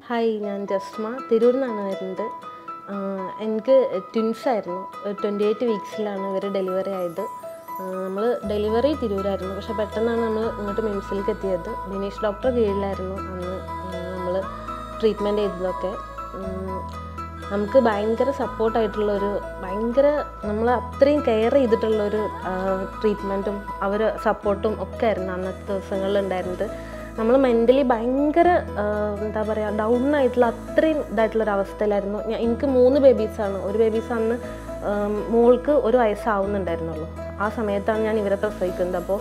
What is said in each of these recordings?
hi ഞാൻ ജസ്മ തിരൂരിൽ നിന്നാണ് വരുന്നത് ആഹ് എനിക്ക് ട്വിൻസ് ആയിരുന്നു ട്വൻറ്റി എയ്റ്റ് വീക്സിലാണ് ഇവർ ഡെലിവറി ആയത് നമ്മൾ ഡെലിവറി തിരൂരായിരുന്നു പക്ഷെ പെട്ടെന്നാണ് നമ്മൾ ഇങ്ങോട്ട് മിംസിലേക്ക് എത്തിയത് ബിനീഷ് ഡോക്ടറെ കീഴിലായിരുന്നു അന്ന് നമ്മൾ ട്രീറ്റ്മെൻറ്റ് ചെയ്തതൊക്കെ ഉം, നമുക്ക് ഭയങ്കര സപ്പോർട്ടായിട്ടുള്ള ഒരു ഭയങ്കര നമ്മൾ അത്രയും കെയർ ചെയ്തിട്ടുള്ള ഒരു ട്രീറ്റ്മെൻറ്റും അവർ സപ്പോർട്ടും ഒക്കെ ആയിരുന്നു അന്നത്തെ ദിവസങ്ങളിൽ ഉണ്ടായിരുന്നത് നമ്മൾ മെൻ്റലി ഭയങ്കര ആ, എന്താ പറയുക ഡൗൺ ആയിട്ടുള്ള അത്രയും ഇതായിട്ടുള്ള ഒരു അവസ്ഥയിലായിരുന്നു ഞാൻ എനിക്ക് മൂന്ന് ബേബീസാണ് ഒരു ബേബീസ് അന്ന് ആം, മോൾക്ക് ഒരു വയസ്സാവുന്നുണ്ടായിരുന്നുള്ളൂ ആ സമയത്താണ് ഞാൻ ഇവരെ പ്രസവിക്കുന്നത് അപ്പോൾ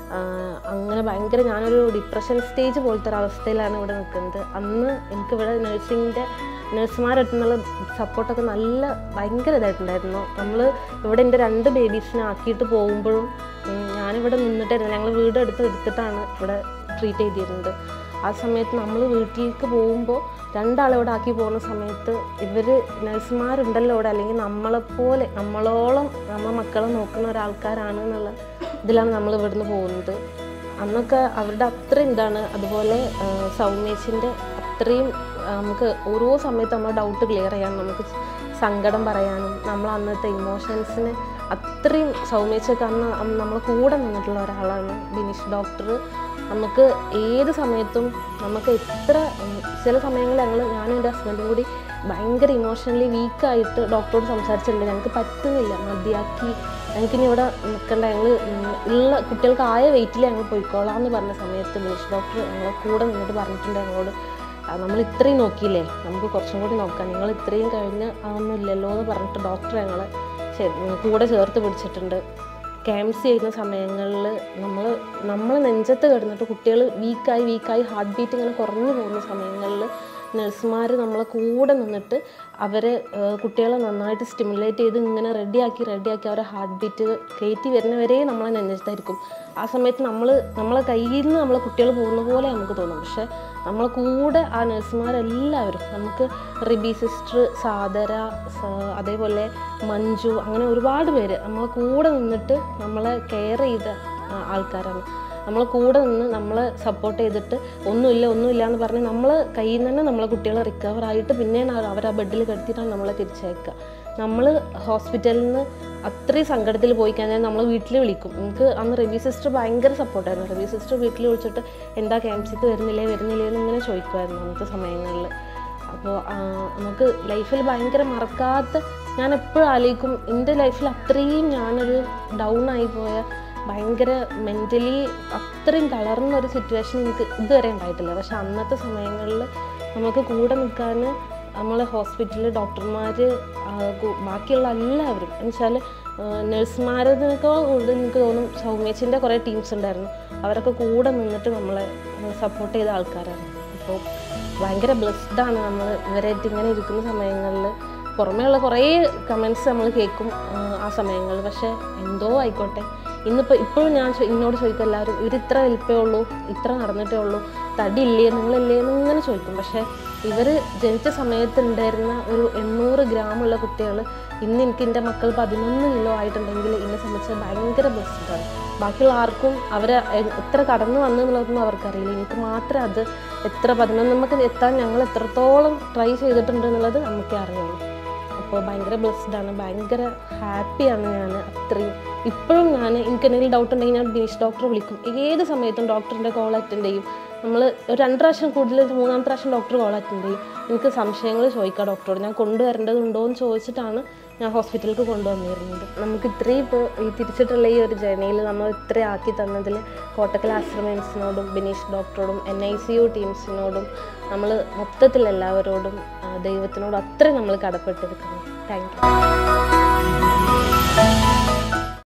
അങ്ങനെ ഭയങ്കര ഞാനൊരു ഡിപ്രഷൻ സ്റ്റേജ് പോലത്തെ ഒരു അവസ്ഥയിലാണ് ഇവിടെ നിൽക്കുന്നത് അന്ന് എനിക്കിവിടെ നഴ്സിങ്ങിൻ്റെ നഴ്സുമാരെടുത്തുനിന്നുള്ള സപ്പോർട്ടൊക്കെ നല്ല ഭയങ്കര ഇതായിട്ടുണ്ടായിരുന്നു നമ്മൾ ഇവിടെ എൻ്റെ രണ്ട് ബേബീസിനെ ആക്കിയിട്ട് പോകുമ്പോഴും ഉം, ഞാനിവിടെ നിന്നിട്ടായിരുന്നു ഞങ്ങൾ വീട് എടുത്ത് എടുത്തിട്ടാണ് ഇവിടെ ട്രീറ്റ് ചെയ്തിരുന്നത് ആ സമയത്ത് നമ്മൾ വീട്ടിലേക്ക് പോകുമ്പോൾ രണ്ടാളെ ഇവിടെ ആക്കി പോകുന്ന സമയത്ത് ഇവർ നഴ്സുമാരുണ്ടല്ലോ ഇവിടെ അല്ലെങ്കിൽ നമ്മളെപ്പോലെ നമ്മളോളം നമ്മളെ മക്കളെ നോക്കുന്ന ഒരാൾക്കാരാണ് എന്നുള്ള ഇതിലാണ് നമ്മൾ ഇവിടുന്ന് പോകുന്നത് അന്നൊക്കെ അവരുടെ അത്രയും ഇതാണ് അതുപോലെ ആ, സൗമ്യേച്ചിൻ്റെ അത്രയും ആ, നമുക്ക് ഓരോ സമയത്ത് നമ്മൾ ഡൗട്ട് ക്ലിയർ ചെയ്യാനും നമുക്ക് സങ്കടം പറയാനും നമ്മൾ അന്നത്തെ ഇമോഷൻസിനെ അത്രയും സൗമ്യേച്ചൊക്കെ അന്ന് നമ്മളെ കൂടെ നിന്നിട്ടുള്ള ഒരാളാണ് ബിനീഷ് ഡോക്ടർ നമുക്ക് ഏത് സമയത്തും നമുക്ക് എത്ര ഉം, ചില സമയങ്ങളിൽ ഞങ്ങൾ ഞാനും എൻ്റെ ഹസ്ബൻഡും കൂടി ഭയങ്കര ഇമോഷണലി വീക്കായിട്ട് ഡോക്ടറോട് സംസാരിച്ചിട്ടുണ്ട് ഞങ്ങൾക്ക് പറ്റുന്നില്ല മതിയാക്കി ഞങ്ങൾക്കിനി ഇവിടെ നിൽക്കണ്ട ഞങ്ങൾ ഉള്ള കുട്ടികൾക്ക് ആയ വെയിറ്റിൽ ഞങ്ങൾ പോയിക്കോളാം എന്ന് പറഞ്ഞ സമയത്ത് ബിനീഷ് ഡോക്ടർ ഞങ്ങളെ കൂടെ നിന്നിട്ട് പറഞ്ഞിട്ടുണ്ട് ഞങ്ങളോട് "ആ, നമ്മൾ ഇത്രയും നോക്കിയില്ലേ നമുക്ക് കുറച്ചും കൂടി നോക്കാം നിങ്ങൾ ഇത്രയും കഴിഞ്ഞ് ആവുന്നില്ലല്ലോ എന്ന് പറഞ്ഞിട്ട് ഡോക്ടർ ഞങ്ങളെ ചെ- കൂടെ ചേർത്ത് പിടിച്ചിട്ടുണ്ട് ക്യാമ്പ്സ് ചെയ്യുന്ന സമയങ്ങളിൽ നമ്മൾ നമ്മൾ നെഞ്ചത്ത് കിടന്നിട്ട് കുട്ടികൾ വീക്കായി വീക്കായി ഹാർട്ട് ബീറ്റ് ഇങ്ങനെ കുറഞ്ഞു പോകുന്ന സമയങ്ങളിൽ നഴ്സുമാർ നമ്മളെ കൂടെ നിന്നിട്ട് അവരെ ഏഹ്, കുട്ടികളെ നന്നായിട്ട് സ്റ്റിമുലേറ്റ് ചെയ്ത് ഇങ്ങനെ റെഡിയാക്കി റെഡിയാക്കി അവരെ ഹാർട്ട് ബീറ്റ് കയറ്റി വരുന്നവരെ നമ്മളെ നെഞ്ചത്തായിരിക്കും ആ സമയത്ത് നമ്മൾ നമ്മളെ കയ്യിൽ നിന്ന് നമ്മളെ കുട്ടികൾ പോകുന്ന പോലെ നമുക്ക് തോന്നും പക്ഷെ നമ്മളെ കൂടെ ആ നഴ്സുമാരെല്ലാവരും നമുക്ക് റിബി സിസ്റ്റർ സാദര സ- അതേപോലെ മഞ്ജു അങ്ങനെ ഒരുപാട് പേര് നമ്മളെ കൂടെ നിന്നിട്ട് നമ്മളെ കെയർ ചെയ്ത ആ, ആൾക്കാരാണ് നമ്മളെ കൂടെ നിന്ന് നമ്മളെ സപ്പോർട്ട് ചെയ്തിട്ട് ഒന്നുമില്ല ഒന്നുമില്ല എന്ന് പറഞ്ഞ് നമ്മൾ കയ്യിൽ നിന്ന് തന്നെ നമ്മളെ കുട്ടികളെ റിക്കവർ ആയിട്ട് പിന്നെയാണ് അവർ അവർ ആ ബെഡിൽ കിടത്തിയിട്ടാണ് നമ്മളെ തിരിച്ചയക്കുക നമ്മൾ ഹോസ്പിറ്റലിൽ നിന്ന് അത്രയും സങ്കടത്തിൽ പോയി കഴിഞ്ഞാൽ നമ്മൾ വീട്ടിൽ വിളിക്കും എനിക്ക് അന്ന് റവി സിസ്റ്റർ ഭയങ്കര സപ്പോർട്ടായിരുന്നു റവി സിസ്റ്റർ വീട്ടിൽ വിളിച്ചിട്ട് എന്താ ക്യാമ്പ്സിക്ക് വരുന്നില്ലേ വരുന്നില്ലേ എന്ന് ഇങ്ങനെ ചോദിക്കുമായിരുന്നു അന്നത്തെ സമയങ്ങളിൽ അപ്പോൾ നമുക്ക് ലൈഫിൽ ഭയങ്കര മറക്കാത്ത ഞാൻ എപ്പോഴും ആലോചിക്കും എൻ്റെ ലൈഫിൽ അത്രയും ഞാനൊരു ഡൗൺ ആയി പോയ ഭയങ്കര മെൻ്റലി അത്രയും തളർന്ന ഒരു സിറ്റുവേഷൻ എനിക്ക് ഇതുവരെ ഉണ്ടായിട്ടില്ല പക്ഷെ അന്നത്തെ സമയങ്ങളിൽ നമുക്ക് കൂടെ നിൽക്കാൻ നമ്മളെ ഹോസ്പിറ്റലിൽ ഡോക്ടർമാർ ബാക്കിയുള്ള എല്ലാവരും എന്ന് വെച്ചാൽ നഴ്സുമാരതിനേക്കാൾ കൂടുതൽ എനിക്ക് തോന്നും സൗമ്യേച്ചിൻ്റെ കുറേ ടീംസ് ഉണ്ടായിരുന്നു അവരൊക്കെ കൂടെ നിന്നിട്ട് നമ്മളെ സപ്പോർട്ട് ചെയ്ത ആൾക്കാരാണ് അപ്പോൾ ഭയങ്കര ബ്ലെസ്ഡാണ് നമ്മൾ ഇവരായിട്ട് ഇങ്ങനെ ഇരിക്കുന്ന സമയങ്ങളിൽ പുറമേയുള്ള കുറേ കമൻസ് നമ്മൾ കേൾക്കും ആ, ആ സമയങ്ങളിൽ പക്ഷേ എന്തോ ആയിക്കോട്ടെ ഇന്നിപ്പോൾ ഇപ്പോഴും ഞാൻ ചോ- എന്നോട് ചോദിക്കും എല്ലാവരും ഇവർ ഇത്ര വലിപ്പേ ഉള്ളൂ ഇത്ര നടന്നിട്ടേ ഉള്ളൂ തടിയില്ലേ നിങ്ങളില്ലേ എന്ന് ഇങ്ങനെ ചോദിക്കും പക്ഷേ ഇവർ ജനിച്ച സമയത്ത് ഉണ്ടായിരുന്ന ഒരു എണ്ണൂറ് ഗ്രാമുള്ള കുട്ടികൾ ഇന്ന് എനിക്ക് എൻ്റെ മക്കൾ പതിനൊന്ന് കിലോ ആയിട്ടുണ്ടെങ്കിൽ എന്നെ സംബന്ധിച്ച് ഭയങ്കര ബെസ്റ്റാണ് ബാക്കിയുള്ള ആർക്കും അവരെ എ- എത്ര കടന്നു വന്നു എന്നുള്ളതൊന്നും അവർക്കറിയില്ല എനിക്ക് മാത്രമേ അത് എത്ര പതിനൊന്ന് നമുക്ക് എത്താൻ ഞങ്ങൾ എത്രത്തോളം ട്രൈ ചെയ്തിട്ടുണ്ട് എന്നുള്ളത് നമുക്കേ അറിയുള്ളൂ അപ്പോൾ ഭയങ്കര ബ്ലെസ്ഡ് ആണ് ഭയങ്കര ഹാപ്പിയാണ് ഞാൻ അത്രയും ഇപ്പോഴും ഞാൻ എനിക്ക് എന്തെങ്കിലും ഡൗട്ട് ഉണ്ടെങ്കിൽ ഞാൻ ബിനീഷ് ഡോക്ടറെ വിളിക്കും ഏത് സമയത്തും ഡോക്ടറിൻ്റെ കോൾ അറ്റൻഡ് ചെയ്യും നമ്മൾ ഒരു രണ്ട് പ്രാവശ്യം കൂടുതൽ മൂന്നാമത്തെ പ്രാവശ്യം ഡോക്ടർ കോൾ അറ്റൻഡ് ചെയ്യും എനിക്ക് സംശയങ്ങൾ ചോദിക്കാം ഡോക്ടറോട് ഞാൻ കൊണ്ടുവരേണ്ടതുണ്ടോ എന്ന് ചോദിച്ചിട്ടാണ് ഞാൻ ഹോസ്പിറ്റലിലേക്ക് കൊണ്ടുവന്നിരുന്നത് നമുക്ക് ഇത്രയും ഇപ്പോൾ ഈ തിരിച്ചിട്ടുള്ള ഈ ഒരു ജേണിയിൽ നമ്മൾ ഇത്രയും ആക്കി തന്നതിൽ കോട്ടക്കൽ ആശ്രമൻസിനോടും ബിനീഷ് ഡോക്ടറോടും എൻ ഐ സി യു ടീംസിനോടും നമ്മൾ മൊത്തത്തിൽ എല്ലാവരോടും ആ, ദൈവത്തിനോടും അത്രയും നമ്മൾ കടപ്പെട്ടിരിക്കുന്നു താങ്ക് യു